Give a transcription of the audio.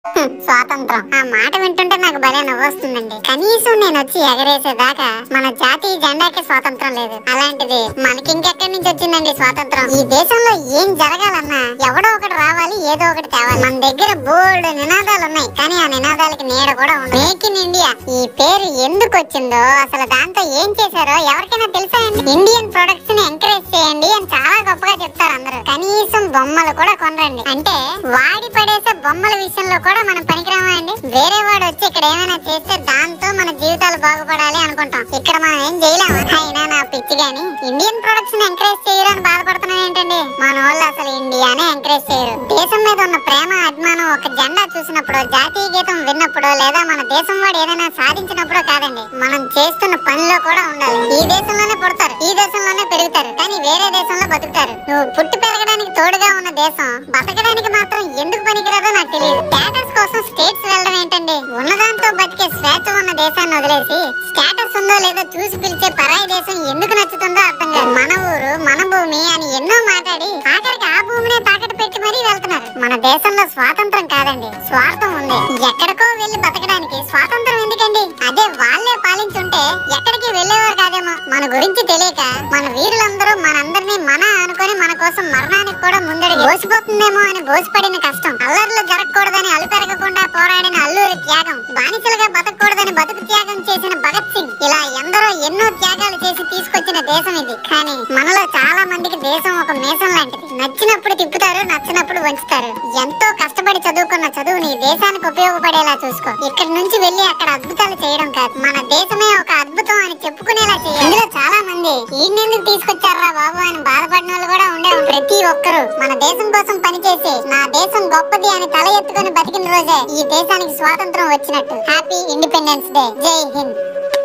హ్మ్, స్వాతంత్రం ఆ మాట వింటుంటే నాకు భలే నవ్వొస్తుందండి కనీసం నేను వచ్చి ఎగరేసేదాకా మన జాతీయ జెండాకి స్వాతంత్రం లేదు అలాంటిది మనకి ఇంకెక్కడి నుంచి వచ్చిందండి స్వాతంత్రం ఈ దేశంలో ఏం జరగాలన్నా ఎవడో ఒకటి రావాలి ఏదో ఒకటి తేవాలి మన దగ్గర బోల్డ్ నినాదాలు ఉన్నాయి కానీ ఆ నినాదాలకి నీడ కూడా ఉంది మేక్ ఇన్ ఇండియా ఈ పేరు ఎందుకు వచ్చిందో అసలు దాంతో ఏం చేశారో ఎవరికైనా తెలుసా అండి ఇండియన్ ప్రొడక్ట్స్ ని ఎంకరేజ్ చేయండి అని చాలా గొప్పగా చెప్తారు అందరూ కనీసం బొమ్మలు కూడా కొనరండి అంటే వాడి పడేసే బొమ్మల విషయంలో కూడా మనం పనికిరామా అండి వేరే వాడు వచ్చి ఇక్కడ ఏమైనా చేస్తే దాంతో మన జీవితాలు బాగుపడాలి అనుకుంటాం ఇక్కడ మనం ఏం చేయలేము అయినా నా పిచ్చి గాని ఇండియన్ ప్రొడక్ట్స్ ని ఎంకరేజ్ చేయరని బాధపడుతున్నాం ఏంటండి మన వాళ్ళు అసలు ఇండియానే ఎంకరేజ్ చేయరు దేశం మీద ఉన్న ప్రేమ అభిమానం ఒక జెండా చూసినప్పుడు జాతీయ గీతం విన్నప్పుడు లేదా మన దేశం వాడు ఏదైనా సాధించినప్పుడు కాదండి మనం చేస్తున్న పనిలో కూడా ఉండాలి ఈ దేశంలోనే పుడతారు ఈ దేశంలోనే పెరుగుతారు కానీ వేరే దేశంలో బతుకుతారు నువ్వు పుట్టి పెరగడానికి తోడుగా ఉన్న దేశం బతకడానికి మాత్రం ఎందుకు పనికిరాదో నాకు తెలియదు స్టేటస్ కోసం స్టేట్స్ వెళ్ళడం ఏంటండి ఉన్నదాంతో బతికే స్వేచ్ఛ ఉన్న దేశాన్ని వదిలేసి స్టేటస్ ఉందో లేదో చూసి పిలిచే పరాయి దేశం ఎందుకు నచ్చుతుందో అర్థం కాదు మన ఊరు మన భూమి అని ఎన్నో మాట్లాడి ఆఖరికి ఆ భూమినే తాకట్టు పెట్టి మరీ వెళ్తున్నారు మన దేశంలో స్వాతంత్రం కాదండి స్వార్థం ఉంది ఎక్కడికో వెళ్ళి బతకడానికి స్వాతంత్రం ఎందుకండి అదే వాళ్ళే పాలించుంటే ఎక్కడికి వెళ్ళేవారు కాదేమో మన గురించి తెలియక మన వీరులందరూ మనందరినీ మన అనుకొని మన కోసం మరణానికి కూడా ముందడి బోసిపోతుందేమో అని బోసిపడిన కష్టం అల్లర్లు జరగకూడదని అలు పెరగకుండా పోరాడిన అల్లూరి త్యాగం బానిసలుగా బతకూడదని బతుకు త్యాగం చేసిన భగత్ సింగ్ ఇలా ఎందరో ఎన్నో త్యాగాలు చేసి తీసుకొచ్చిన దేశం ఇది కానీ మనలో చాలా మందికి దేశం ఒక మీసం లాంటిది నచ్చినప్పుడు తిప్పుతారు నచ్చినప్పుడు వంచుతారు ఎంతో కష్టపడి చదువుకున్న చదువుని దేశానికి ఉపయోగపడేలా చూసుకో ఇక్కడి నుంచి వెళ్ళి అక్కడ అద్భుతాలు చేయడం కాదు మన దేశమే ఒక అద్భుతం అని చెప్పుకునేలా చేయాలి ఇందులో చాలా మంది ఈయనెందుకు తీసుకొచ్చారా బాబు అని బాధపడిన వాళ్ళు కూడా ఉండే ఉంటారు. ప్రతి ఒక్కరూ మన దేశం కోసం పనిచేసి నా దేశం గొప్పది అని తల ఎత్తుకొని బతికిన రోజే ఈ దేశానికి స్వాతంత్రం వచ్చినట్టు హ్యాపీ ఇండిపెండెన్స్ డే జై హింద్